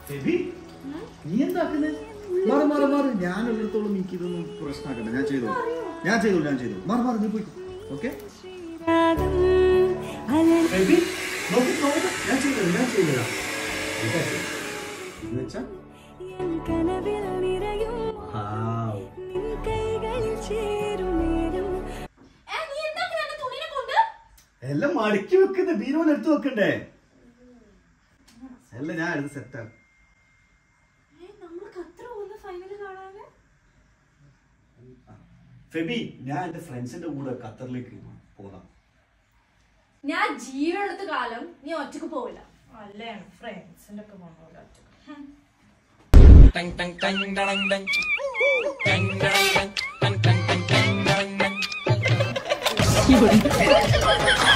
Baby നീ എന്താക്കുന്നത് മാറി മാറി മാറി ഞാൻ ഉള്ളിടത്തോളം എനിക്ക് ഇതൊന്നും പ്രശ്നമാക്കണ്ട ഞാൻ ചെയ്തു ഞാൻ ചെയ്തു ഞാൻ ചെയ്തു മാറി മാറി നീ പോയി ഓക്കെ ബേബി നോക്കി നോക്കി ഞാൻ ചെയ്തു ഞാൻ ചെയ്തതാ എന്നുവെച്ചാ കനവിൽ നിറയും ഹാവ് നിൻ കൈകളിൽ ചേരും നേരം എല്ലാം മടക്കി വെക്കുന്ന ബീരോൻ എടുത്തു വെക്കണ്ടേ എല്ലാം ഞാൻ എടുത്ത് സെറ്റാണ് ഫെബി ഞാൻ എന്റെ ഫ്രണ്ട്സിന്റെ കൂടെ ഖത്തറിലേക്ക് പോകാം ഞാൻ ജീവനെടുത്ത കാലം നീ ഒറ്റക്ക് പോവില്ല അല്ലേ ഫ്രണ്ട്സിന്റെ ഒക്കെ കൊണ്ടുപോകാം ഒറ്റക്ക്. Dang dang dang dang dang. Dang dang dang dang dang dang dang dang dang.